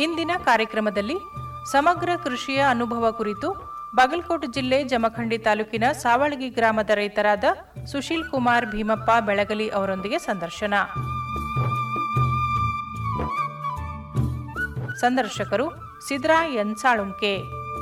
ಇಂದಿನ ಕಾರ್ಯಕ್ರಮದಲ್ಲಿ ಸಮಗ್ರ ಕೃಷಿಯ ಅನುಭವ ಕುರಿತು ಬಾಗಲಕೋಟೆ ಜಿಲ್ಲೆ ಜಮಖಂಡಿ ತಾಲೂಕಿನ ಸಾವಳಗಿ ಗ್ರಾಮದ ರೈತರಾದ ಸುಶೀಲ್ ಕುಮಾರ್ ಭೀಮಪ್ಪ ಬೆಳಗಲಿ ಅವರೊಂದಿಗೆ ಸಂದರ್ಶನ ಸಂದರ್ಶಕರು ಸಿದ್ರಾ ಎನ್ ಸಾಳುಂಕೆ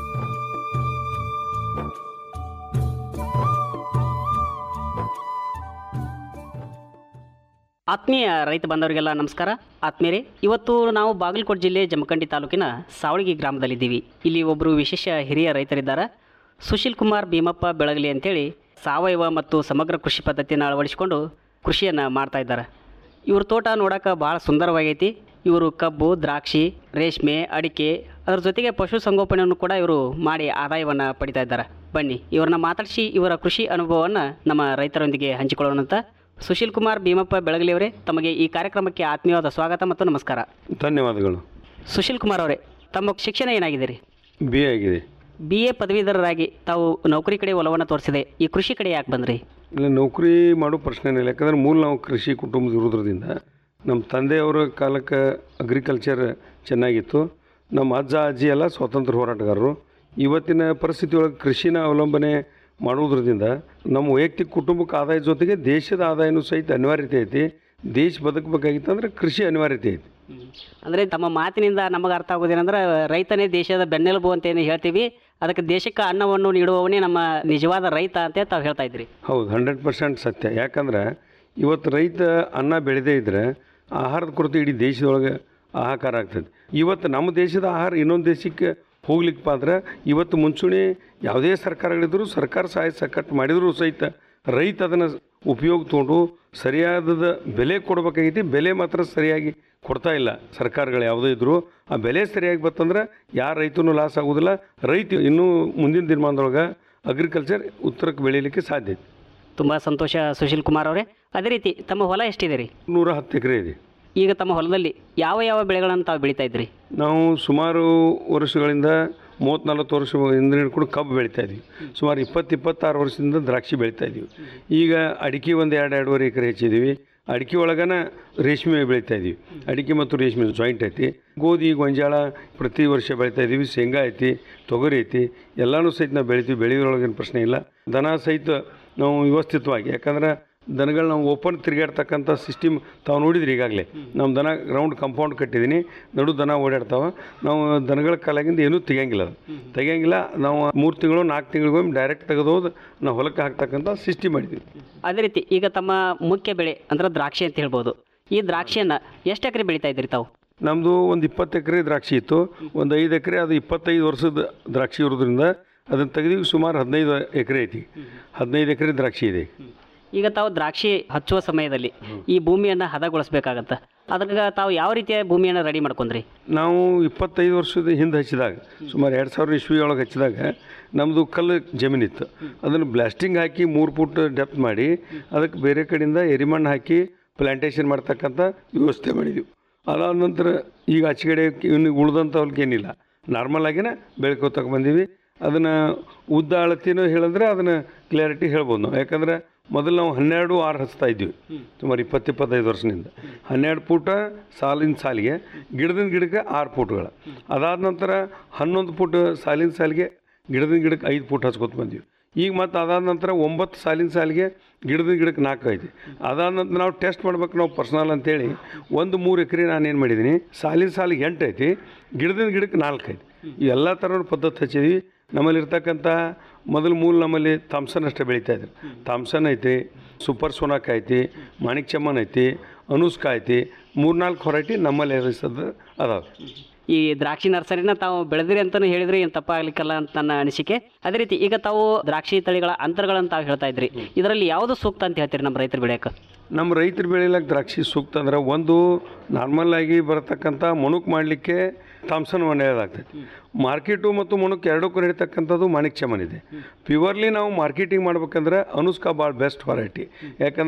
ಆತ್ಮೀಯ ರೈತ ಬಾಂಧವರಿಗೆಲ್ಲ ನಮಸ್ಕಾರ ಆತ್ಮೀಯರೇ ಇವತ್ತು ನಾವು ಬಾಗಲಕೋಟೆ ಜಿಲ್ಲೆ ಜಮಖಂಡಿ ತಾಲೂಕಿನ ಸಾವಳಗಿ ಗ್ರಾಮದಲ್ಲಿದ್ದೀವಿ ಇಲ್ಲಿ ಒಬ್ಬರು ವಿಶೇಷ ಹಿರಿಯ ರೈತರಿದ್ದಾರೆ ಸುಶೀಲ್ ಕುಮಾರ್ ಭೀಮಪ್ಪ ಬೆಳಗಲಿ ಅಂತೇಳಿ ಸಾವಯವ ಮತ್ತು ಸಮಗ್ರ ಕೃಷಿ ಪದ್ಧತಿಯನ್ನು ಅಳವಡಿಸಿಕೊಂಡು ಕೃಷಿಯನ್ನು ಮಾಡ್ತಾ ಇದ್ದಾರೆ ಇವ್ರ ತೋಟ ನೋಡೋಕೆ ಭಾಳ ಸುಂದರವಾಗೈತಿ ಇವರು ಕಬ್ಬು ದ್ರಾಕ್ಷಿ ರೇಷ್ಮೆ ಅಡಿಕೆ ಅದರ ಜೊತೆಗೆ ಪಶು ಸಂಗೋಪನೆಯನ್ನು ಕೂಡ ಇವರು ಮಾಡಿ ಆದಾಯವನ್ನು ಪಡಿತಾ ಇದ್ದಾರೆ ಬನ್ನಿ ಇವ್ರನ್ನ ಮಾತಾಡಿಸಿ ಇವರ ಕೃಷಿ ಅನುಭವವನ್ನು ನಮ್ಮ ರೈತರೊಂದಿಗೆ ಹಂಚಿಕೊಳ್ಳೋಣಂತ ಸುಶೀಲ್ ಕುಮಾರ್ ಭೀಮಪ್ಪ ಬೆಳಗಲಿಯವರೇ ತಮಗೆ ಈ ಕಾರ್ಯಕ್ರಮಕ್ಕೆ ಆತ್ಮೀಯವಾದ ಸ್ವಾಗತ ಮತ್ತು ನಮಸ್ಕಾರ ಧನ್ಯವಾದಗಳು ಸುಶೀಲ್ ಕುಮಾರ್ ಅವರೇ ತಮ್ಮ ಶಿಕ್ಷಣ ಏನಾಗಿದೆ ರೀ ಬಿ ಎ ಆಗಿದೆ ಬಿ ಎ ಪದವೀಧರರಾಗಿ ತಾವು ನೌಕರಿ ಕಡೆ ಒಲವನ್ನು ತೋರಿಸಿದೆ ಈ ಕೃಷಿ ಕಡೆ ಯಾಕೆ ಬಂದ್ರಿ ಇಲ್ಲ ನೌಕರಿ ಮಾಡೋ ಪ್ರಶ್ನೆನೇ ಇಲ್ಲ ಯಾಕಂದ್ರೆ ಮೂಲ ನಾವು ಕೃಷಿ ಕುಟುಂಬದ ಇರೋದ್ರಿಂದ ನಮ್ಮ ತಂದೆಯವರ ಕಾಲಕ್ಕೆ ಅಗ್ರಿಕಲ್ಚರ್ ಚೆನ್ನಾಗಿತ್ತು ನಮ್ಮ ಅಜ್ಜ ಅಜ್ಜಿ ಎಲ್ಲ ಸ್ವಾತಂತ್ರ್ಯ ಹೋರಾಟಗಾರರು ಇವತ್ತಿನ ಪರಿಸ್ಥಿತಿ ಒಳಗೆ ಕೃಷಿನ ಅವಲಂಬನೆ ಮಾಡುವುದರಿಂದ ನಮ್ಮ ವೈಯಕ್ತಿಕ ಕುಟುಂಬಕ್ಕೆ ಆದಾಯ ಜೊತೆಗೆ ದೇಶದ ಆದಾಯನೂ ಸಹಿತ ಅನಿವಾರ್ಯತೆ ಐತಿ ದೇಶ ಬದುಕಬೇಕಾಗಿತ್ತು ಅಂದ್ರೆ ಕೃಷಿ ಅನಿವಾರ್ಯತೆ ಐತಿ ಅಂದರೆ ತಮ್ಮ ಮಾತಿನಿಂದ ನಮಗೆ ಅರ್ಥ ಆಗೋದೇನೆಂದ್ರೆ ರೈತನೇ ದೇಶದ ಬೆನ್ನೆಲುಬು ಅಂತ ಏನು ಹೇಳ್ತೀವಿ ಅದಕ್ಕೆ ದೇಶಕ್ಕೆ ಅನ್ನವನ್ನು ನೀಡುವವನೇ ನಮ್ಮ ನಿಜವಾದ ರೈತ ಅಂತ ತಾವು ಹೇಳ್ತಾ ಇದ್ರಿ ಹೌದು ಹಂಡ್ರೆಡ್ ಪರ್ಸೆಂಟ್ ಸತ್ಯ ಯಾಕಂದ್ರೆ ಇವತ್ತು ರೈತ ಅನ್ನ ಬೆಳೆದೇ ಇದ್ದರೆ ಆಹಾರದ ಕೊರತೆ ಇಡೀ ದೇಶದೊಳಗೆ ಆಹಾಕಾರ ಆಗ್ತದೆ ಇವತ್ತು ನಮ್ಮ ದೇಶದ ಆಹಾರ ಇನ್ನೊಂದು ದೇಶಕ್ಕೆ ಹೋಗ್ಲಿಕ್ಕಪ್ಪ ಅಂದ್ರೆ ಇವತ್ತು ಮುಂಚೂಣಿ ಯಾವುದೇ ಸರ್ಕಾರಗಳಿದ್ರು ಸರ್ಕಾರ ಸಹಾಯ ಸಕಟ್ ಮಾಡಿದರೂ ಸಹಿತ ರೈತ ಅದನ್ನು ಉಪಯೋಗ ತೊಗೊಂಡು ಸರಿಯಾದ ಬೆಲೆ ಕೊಡ್ಬೇಕಾಗೈತಿ ಬೆಲೆ ಮಾತ್ರ ಸರಿಯಾಗಿ ಕೊಡ್ತಾ ಇಲ್ಲ ಸರ್ಕಾರಗಳು ಯಾವುದೇ ಇದ್ದರೂ ಆ ಬೆಲೆ ಸರಿಯಾಗಿ ಬರ್ತಂದ್ರೆ ಯಾರು ರೈತನೂ ಲಾಸ್ ಆಗೋದಿಲ್ಲ ರೈತ ಇನ್ನೂ ಮುಂದಿನ ದಿನಮಾನದೊಳಗೆ ಅಗ್ರಿಕಲ್ಚರ್ ಉತ್ತರಕ್ಕೆ ಬೆಳೀಲಿಕ್ಕೆ ಸಾಧ್ಯ ಐತಿ ತುಂಬ ಸಂತೋಷ ಸುಶೀಲ್ ಕುಮಾರ್ ಅವರೇ ಅದೇ ರೀತಿ ತಮ್ಮ ಹೊಲ ಎಷ್ಟಿದೆ ರೀ ನೂರ ಹತ್ತು ಎಕರೆ ಇದೆ ಈಗ ತಮ್ಮ ಹೊಲದಲ್ಲಿ ಯಾವ ಯಾವ ಬೆಳೆಗಳನ್ನು ತಾವು ಬೆಳೀತಾ ಇದ್ರಿ ನಾವು ಸುಮಾರು ವರ್ಷಗಳಿಂದ ಮೂವತ್ತು ನಲ್ವತ್ತು ವರ್ಷ ಹಿಂದೆ ಹಿಡ್ಕೊಂಡು ಕಬ್ಬು ಬೆಳೀತಾ ಇದ್ವಿ ಸುಮಾರು ಇಪ್ಪತ್ತು ಇಪ್ಪತ್ತಾರು ವರ್ಷದಿಂದ ದ್ರಾಕ್ಷಿ ಬೆಳೀತಾ ಇದ್ವಿ ಈಗ ಅಡಿಕೆ ಒಂದು ಎರಡು ಎರಡೂವರೆ ಎಕರೆ ಹೆಚ್ಚಿದ್ದೀವಿ ಅಡಿಕೆ ಒಳಗನ ರೇಷ್ಮೆ ಬೆಳೀತಾ ಇದ್ದೀವಿ ಅಡಿಕೆ ಮತ್ತು ರೇಷ್ಮೆ ಜಾಯಿಂಟ್ ಐತಿ ಗೋಧಿ ಗೊಂಜಾಳ ಪ್ರತಿ ವರ್ಷ ಬೆಳೀತಾ ಇದ್ದೀವಿ ಶೇಂಗಾ ಐತಿ ತೊಗರಿ ಐತಿ ಎಲ್ಲನೂ ಸಹಿತ ನಾವು ಬೆಳಿತೀವಿ ಬೆಳೆಯೋದ್ರೊಳಗೇನು ಪ್ರಶ್ನೆ ಇಲ್ಲ ದನ ಸಹಿತ ನಾವು ವ್ಯವಸ್ಥಿತವಾಗಿ ಯಾಕಂದ್ರೆ ದನಗಳು ನಾವು ಓಪನ್ ತಿರುಗಾಡ್ತಕ್ಕಂಥ ಸಿಸ್ಟಮ್ ತಾವು ನೋಡಿದ್ರಿ ಈಗಾಗಲೇ ನಮ್ಮ ದನ ರೌಂಡ್ ಕಂಪೌಂಡ್ ಕಟ್ಟಿದ್ದೀನಿ ನಡು ದನ ಓಡಾಡ್ತಾವೆ ನಾವು ದನಗಳ ಕಾಲಾಗಿಂದ ಏನೂ ತೆಗಿಯಂಗಿಲ್ಲ ಅದು ತೆಗಿಯಂಗಿಲ್ಲ ನಾವು ಮೂರು ತಿಂಗಳು ನಾಲ್ಕು ತಿಂಗಳಿಗೊಮ್ಮೆ ಡೈರೆಕ್ಟ್ ತೆಗೆದೋದು ನಾವು ಹೊಲಕ್ಕೆ ಹಾಕ್ತಕ್ಕಂಥ ಸಿಸ್ಟಮ್ ಮಾಡಿದ್ವಿ ಅದೇ ರೀತಿ ಈಗ ತಮ್ಮ ಮುಖ್ಯ ಬೆಳೆ ಅಂದ್ರೆ ದ್ರಾಕ್ಷಿ ಅಂತ ಹೇಳ್ಬೋದು ಈ ದ್ರಾಕ್ಷಿಯನ್ನು ಎಷ್ಟು ಎಕರೆ ಬೆಳೀತಾ ಇದ್ರಿ ತಾವು ನಮ್ಮದು ಒಂದು ಇಪ್ಪತ್ತು ಎಕರೆ ದ್ರಾಕ್ಷಿ ಇತ್ತು ಒಂದು ಐದು ಎಕರೆ ಅದು ಇಪ್ಪತ್ತೈದು ವರ್ಷದ ದ್ರಾಕ್ಷಿ ಇರೋದ್ರಿಂದ ಅದನ್ನು ತೆಗೆದಿವಿ ಸುಮಾರು ಹದಿನೈದು ಎಕರೆ ಐತಿ ಹದಿನೈದು ಎಕರೆ ದ್ರಾಕ್ಷಿ ಇದೆ ಈಗ ತಾವು ದ್ರಾಕ್ಷಿ ಹಚ್ಚುವ ಸಮಯದಲ್ಲಿ ಈ ಭೂಮಿಯನ್ನು ಹದಗೊಳಿಸ್ಬೇಕಾಗತ್ತೆ ಅದಕ್ಕೆ ತಾವು ಯಾವ ರೀತಿಯ ಭೂಮಿಯನ್ನು ರೆಡಿ ಮಾಡ್ಕೊಂಡ್ರಿ ನಾವು ಇಪ್ಪತ್ತೈದು ವರ್ಷದ ಹಿಂದೆ ಹಚ್ಚಿದಾಗ ಸುಮಾರು ಎರಡು ಸಾವಿರ ಇಸ್ವಿ ಒಳಗೆ ಹಚ್ಚಿದಾಗ ನಮ್ಮದು ಕಲ್ಲು ಜಮೀನಿತ್ತು ಅದನ್ನು ಬ್ಲಾಸ್ಟಿಂಗ್ ಹಾಕಿ ಮೂರು ಫುಟ್ ಡೆಪ್ತ್ ಮಾಡಿ ಅದಕ್ಕೆ ಬೇರೆ ಕಡೆಯಿಂದ ಎರಿಮಣ್ಣು ಹಾಕಿ ಪ್ಲಾಂಟೇಷನ್ ಮಾಡ್ತಕ್ಕಂಥ ವ್ಯವಸ್ಥೆ ಮಾಡಿದ್ವಿ ಅದಾದ ನಂತರ ಈಗ ಆಚೆಗಡೆ ಇನ್ನು ಉಳ್ದಂಥ ಹೊಲಕ್ಕೆ ಏನಿಲ್ಲ ನಾರ್ಮಲ್ ಆಗಿನೇ ಬೆಳ್ಕೊತಕ್ಕ ಬಂದೀವಿ ಅದನ್ನು ಉದ್ದ ಅಳತಿನೂ ಹೇಳಿದ್ರೆ ಅದನ್ನು ಕ್ಲಿಯರಿಟಿ ಹೇಳ್ಬೋದು ನಾವು ಯಾಕಂದ್ರೆ ಮೊದಲು ನಾವು ಹನ್ನೆರಡು ಆರು ಹಚ್ತಾ ಇದ್ವಿ ಸುಮಾರು ಇಪ್ಪತ್ತು ಇಪ್ಪತ್ತೈದು ವರ್ಷದಿಂದ ಹನ್ನೆರಡು ಫೂಟ ಸಾಲಿನ ಸಾಲಿಗೆ ಗಿಡದಿಂದ ಗಿಡಕ್ಕೆ ಆರು ಫೂಟ್ಗಳು ಅದಾದ ನಂತರ ಹನ್ನೊಂದು ಫೂಟ್ ಸಾಲಿನ ಸಾಲಿಗೆ ಗಿಡದಿಂದ ಗಿಡಕ್ಕೆ ಐದು ಫೂಟ್ ಹಚ್ಕೊತ ಬಂದ್ವಿ ಈಗ ಮತ್ತು ಅದಾದ ನಂತರ ಒಂಬತ್ತು ಸಾಲಿನ ಸಾಲಿಗೆ ಗಿಡದಿಂದ ಗಿಡಕ್ಕೆ ನಾಲ್ಕು ಐತಿ ಅದಾದ ನಂತರ ನಾವು ಟೆಸ್ಟ್ ಮಾಡ್ಬೇಕು ನಾವು ಪರ್ಸ್ನಲ್ ಅಂತೇಳಿ ಒಂದು ಮೂರು ಎಕರೆ ನಾನು ಏನು ಮಾಡಿದ್ದೀನಿ ಸಾಲಿನ ಸಾಲಿಗೆ ಎಂಟು ಐತಿ ಗಿಡದಿಂದ ಗಿಡಕ್ಕೆ ನಾಲ್ಕು ಐತಿ ಇವೆಲ್ಲ ಥರದ ಪದ್ಧತಿ ಹಚ್ಚಿದ್ವಿ ನಮ್ಮಲ್ಲಿ ಇರ್ತಕ್ಕಂಥ ಮೊದಲು ಮೂಲ ನಮ್ಮಲ್ಲಿ ಥಾಮ್ಸನ್ ಅಷ್ಟೇ ಬೆಳೀತಾ ಇದ್ರು ಥಾಮ್ಸನ್ ಐತಿ ಸೂಪರ್ ಸೋನಾಕ್ ಐತಿ ಮಾಣಿಕ್ ಚಮ್ಮನ್ ಐತಿ ಅನುಷ್ಕಾ ಐತಿ ಮೂರ್ನಾಲ್ಕು ಹೊರೈಟಿ ನಮ್ಮಲ್ಲಿ ಹೆಸರು ಅದಾವೆ ಈ ದ್ರಾಕ್ಷಿ ನರ್ಸರಿನ ತಾವು ಬೆಳೆದಿರಿ ಅಂತಲೂ ಹೇಳಿದ್ರಿ ಏನು ತಪ್ಪಾಗ್ಲಿಕ್ಕಲ್ಲ ಅಂತ ನನ್ನ ಅನಿಸಿಕೆ ಅದೇ ರೀತಿ ಈಗ ತಾವು ದ್ರಾಕ್ಷಿ ತಳಿಗಳ ಅಂತರಗಳನ್ನು ತಾವು ಹೇಳ್ತಾ ಇದ್ರಿ ಇದರಲ್ಲಿ ಯಾವುದು ಸೂಕ್ತ ಅಂತ ಹೇಳ್ತೀರಿ ನಮ್ಮ ರೈತರು ಬೆಳೆಯಕ್ಕೆ ನಮ್ಮ ರೈತರು ಬೆಳಿಲಕ್ಕೆ ದ್ರಾಕ್ಷಿ ಸೂಕ್ತ ಅಂದ್ರೆ ಒಂದು ನಾರ್ಮಲ್ ಆಗಿ ಬರತಕ್ಕಂಥ ಮಣುಕ್ ಮಾಡಲಿಕ್ಕೆ ಥಾಮ್ಸನ್ ಒಳ್ಳೆಯದಾಗ್ತೈತಿ ಮಾರ್ಕೆಟು ಮತ್ತು ಮಣುಕ್ ಎರಡಕ್ಕೂ ನಡೀತಕ್ಕಂಥದ್ದು ಮಾಣಿಕ್ ಚಮನ್ ಇದೆ ಪ್ಯೂರ್ಲಿ ನಾವು ಮಾರ್ಕೆಟಿಂಗ್ ಮಾಡ್ಬೇಕಂದ್ರೆ ಅನುಷ್ಕಾ ಭಾಳ ಬೆಸ್ಟ್ ವೆರೈಟಿ ಯಾಕಂದ್ರೆ